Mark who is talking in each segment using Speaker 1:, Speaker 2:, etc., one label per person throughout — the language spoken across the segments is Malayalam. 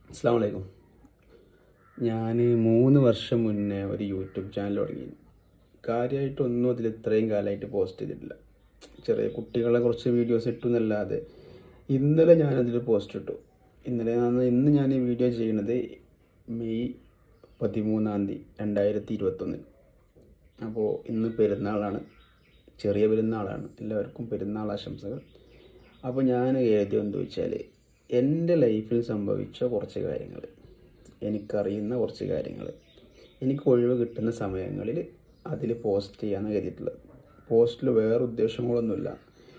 Speaker 1: അസ്സാം വലൈക്കും ഞാൻ മൂന്ന് വർഷം മുന്നേ ഒരു യൂട്യൂബ് ചാനൽ തുടങ്ങി കാര്യമായിട്ടൊന്നും അതിൽ ഇത്രയും കാലമായിട്ട് പോസ്റ്റ് ചെയ്തിട്ടില്ല ചെറിയ കുട്ടികളെ കുറച്ച് വീഡിയോസ് ഇട്ടു എന്നല്ലാതെ ഇന്നലെ ഞാനതിൽ പോസ്റ്റ് ഇട്ടു ഇന്നലെ ഞാൻ- ഇന്ന് ഞാൻ ഈ വീഡിയോ ചെയ്യുന്നത് മെയ് പതിമൂന്നാം തീയതി രണ്ടായിരത്തി ഇരുപത്തൊന്നിൽ അപ്പോൾ ഇന്ന് പെരുന്നാളാണ് ചെറിയ പെരുന്നാളാണ് എല്ലാവർക്കും പെരുന്നാൾ ആശംസകൾ അപ്പോൾ ഞാൻ എഴുതിയെന്ന് ചോദിച്ചാൽ എൻ്റെ ലൈഫിൽ സംഭവിച്ച കുറച്ച് കാര്യങ്ങൾ എനിക്കറിയുന്ന കുറച്ച് കാര്യങ്ങൾ എനിക്ക് ഒഴിവ് കിട്ടുന്ന സമയങ്ങളിൽ അതിൽ പോസ്റ്റ് ചെയ്യാമെന്ന് കരുതിയിട്ടുള്ളത് പോസ്റ്റിൽ വേറെ ഉദ്ദേശങ്ങളൊന്നുമില്ല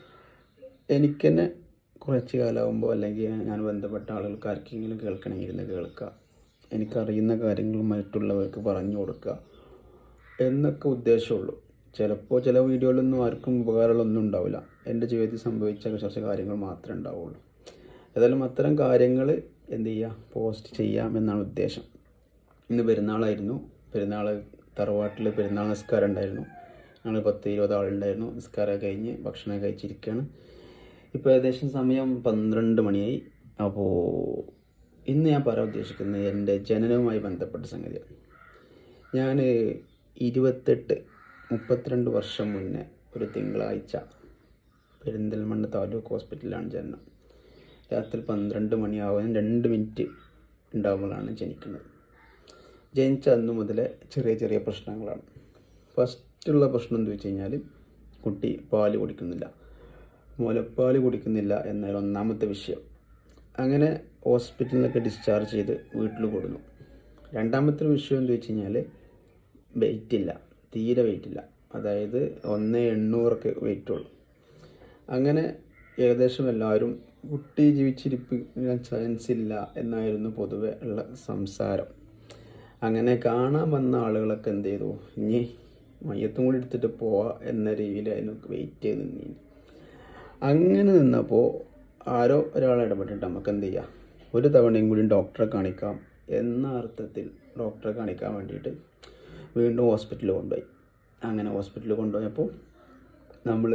Speaker 1: എനിക്ക് തന്നെ കുറച്ച് കാലമാകുമ്പോൾ അല്ലെങ്കിൽ ഞാൻ ബന്ധപ്പെട്ട ആളുകൾക്ക് ആർക്കെങ്കിലും കേൾക്കണമെങ്കിൽ ഇരുന്ന് കേൾക്കുക എനിക്കറിയുന്ന കാര്യങ്ങൾ മറ്റുള്ളവർക്ക് പറഞ്ഞു കൊടുക്കുക എന്നൊക്കെ ഉദ്ദേശമുള്ളൂ ചിലപ്പോൾ ചില വീഡിയോയിലൊന്നും ആർക്കും ഉപകാരങ്ങളൊന്നും ഉണ്ടാവില്ല എൻ്റെ ജീവിതത്തിൽ സംഭവിച്ച കുറച്ച് കാര്യങ്ങൾ മാത്രമേ ഉണ്ടാവുള്ളൂ ഏതായാലും അത്തരം കാര്യങ്ങൾ എന്ത് ചെയ്യുക പോസ്റ്റ് ചെയ്യാം എന്നാണ് ഉദ്ദേശം ഇന്ന് പെരുന്നാളായിരുന്നു പെരുന്നാൾ തറവാട്ടിൽ പെരുന്നാൾ നിസ്കാരം ഉണ്ടായിരുന്നു ഞങ്ങൾ പത്ത് ഇരുപത് ആളുണ്ടായിരുന്നു നിസ്കാരം കഴിഞ്ഞ് ഭക്ഷണം കഴിച്ചിരിക്കുകയാണ് ഇപ്പോൾ ഏകദേശം സമയം പന്ത്രണ്ട് മണിയായി അപ്പോൾ ഇന്ന് ഞാൻ പറയാൻ ഉദ്ദേശിക്കുന്നത് എൻ്റെ ജനനവുമായി ബന്ധപ്പെട്ട സംഗതിയാണ് ഞാൻ ഇരുപത്തെട്ട് മുപ്പത്തിരണ്ട് വർഷം മുന്നേ ഒരു തിങ്കളാഴ്ച പെരിന്തൽമണ്ണ താലൂക്ക് ഹോസ്പിറ്റലിലാണ് ജനനം രാത്രി പന്ത്രണ്ട് മണിയാവാൻ രണ്ട് മിനിറ്റ് ഉണ്ടാകുമ്പോഴാണ് ജനിക്കുന്നത് ജനിച്ച അന്ന് മുതലേ ചെറിയ ചെറിയ പ്രശ്നങ്ങളാണ് ഫസ്റ്റുള്ള പ്രശ്നം എന്താ വെച്ച് കഴിഞ്ഞാൽ കുട്ടി പാല് കുടിക്കുന്നില്ല മുലപ്പാൽ കുടിക്കുന്നില്ല എന്നാണ് ഒന്നാമത്തെ വിഷയം അങ്ങനെ ഹോസ്പിറ്റലിലൊക്കെ ഡിസ്ചാർജ് ചെയ്ത് വീട്ടിൽ കൊടുന്നു രണ്ടാമത്തെ വിഷയം എന്താ വെച്ച് കഴിഞ്ഞാൽ വെയിറ്റ് ഇല്ല തീരെ വെയിറ്റ് ഇല്ല അതായത് ഒന്ന് എണ്ണൂറൊക്കെ വെയിറ്റ് ഉള്ളൂ അങ്ങനെ ഏകദേശം എല്ലാവരും കുട്ടി ജീവിച്ചിരിപ്പിക്കാൻ ചാൻസ് ഇല്ല എന്നായിരുന്നു പൊതുവെ ഉള്ള സംസാരം അങ്ങനെ കാണാൻ വന്ന ആളുകളൊക്കെ എന്ത് ചെയ്തു ഇനി മയ്യത്തും കൂടി എടുത്തിട്ട് പോവാ എന്ന രീതിയിലായിരുന്നു വെയിറ്റ് ചെയ്ത് നിന്നീന് അങ്ങനെ നിന്നപ്പോൾ ആരോ ഒരാൾ ഇടപെട്ടിട്ട് നമുക്ക് എന്ത് ചെയ്യാം ഒരു തവണയും കൂടി ഡോക്ടറെ കാണിക്കാം എന്ന അർത്ഥത്തിൽ ഡോക്ടറെ കാണിക്കാൻ വേണ്ടിയിട്ട് വീണ്ടും ഹോസ്പിറ്റലിൽ കൊണ്ടുപോയി അങ്ങനെ ഹോസ്പിറ്റലിൽ കൊണ്ടുപോയപ്പോൾ നമ്മൾ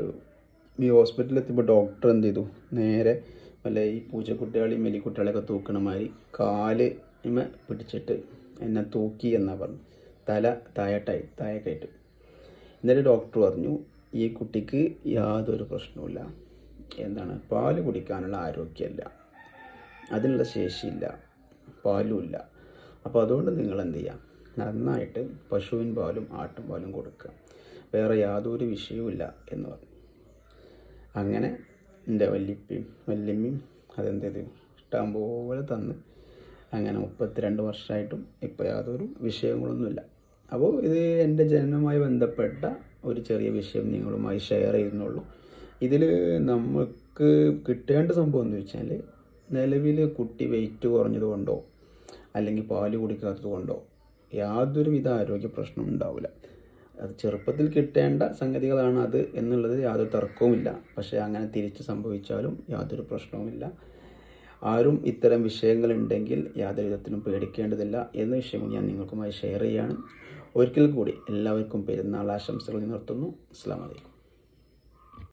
Speaker 1: ഈ ഹോസ്പിറ്റലിൽ എത്തിയപ്പോൾ ഡോക്ടർ എന്ത് ചെയ്തു നേരെ വല്ല ഈ പൂച്ചക്കുട്ടികളെയും മെലിക്കുട്ടികളെയൊക്കെ തൂക്കണ മാതിരി കാല് ഇമ പിടിച്ചിട്ട് എന്നെ തൂക്കി എന്നാ പറഞ്ഞു തല താഴട്ടായി താഴേക്കായിട്ട് എന്നിട്ട് ഡോക്ടർ പറഞ്ഞു ഈ കുട്ടിക്ക് യാതൊരു പ്രശ്നവുമില്ല എന്താണ് പാല് കുടിക്കാനുള്ള ആരോഗ്യമല്ല അതിനുള്ള ശേഷിയില്ല പാലുമില്ല അപ്പോൾ അതുകൊണ്ട് നിങ്ങൾ എന്ത് ചെയ്യുക നന്നായിട്ട് പശുവിൻ പാലും ആട്ടും പാലും കൊടുക്കുക വേറെ യാതൊരു വിഷയവുമില്ല എന്ന് പറഞ്ഞു അങ്ങനെ എൻ്റെ വല്യപ്പയും വല്യമ്മയും അതെന്ത് ചെയ്തു ഇഷ്ടം പോലെ തന്ന് അങ്ങനെ മുപ്പത്തിരണ്ട് വർഷമായിട്ടും ഇപ്പോൾ യാതൊരു വിഷയങ്ങളൊന്നുമില്ല അപ്പോൾ ഇത് എൻ്റെ ജനനവുമായി ബന്ധപ്പെട്ട ഒരു ചെറിയ വിഷയം നിങ്ങളുമായി ഷെയർ ചെയ്യുന്നുള്ളൂ ഇതിൽ നമുക്ക് കിട്ടേണ്ട സംഭവം എന്ന് വെച്ചാൽ നിലവിൽ കുട്ടി വെയിറ്റ് കുറഞ്ഞത് കൊണ്ടോ അല്ലെങ്കിൽ പാല് കുടിക്കാത്തത് കൊണ്ടോ യാതൊരുവിധ ആരോഗ്യ പ്രശ്നവും ഉണ്ടാവില്ല അത് ചെറുപ്പത്തിൽ കിട്ടേണ്ട സംഗതികളാണ് അത് എന്നുള്ളത് യാതൊരു തർക്കവുമില്ല പക്ഷേ അങ്ങനെ തിരിച്ച് സംഭവിച്ചാലും യാതൊരു പ്രശ്നവുമില്ല ആരും ഇത്തരം വിഷയങ്ങളുണ്ടെങ്കിൽ യാതൊരു വിധത്തിലും പേടിക്കേണ്ടതില്ല എന്ന വിഷയം ഞാൻ നിങ്ങൾക്കുമായി ഷെയർ ചെയ്യാണ് ഒരിക്കൽ കൂടി എല്ലാവർക്കും പെരുന്നാൾ ആശംസകൾ നിർത്തുന്നു അസ്സാം വലൈക്കും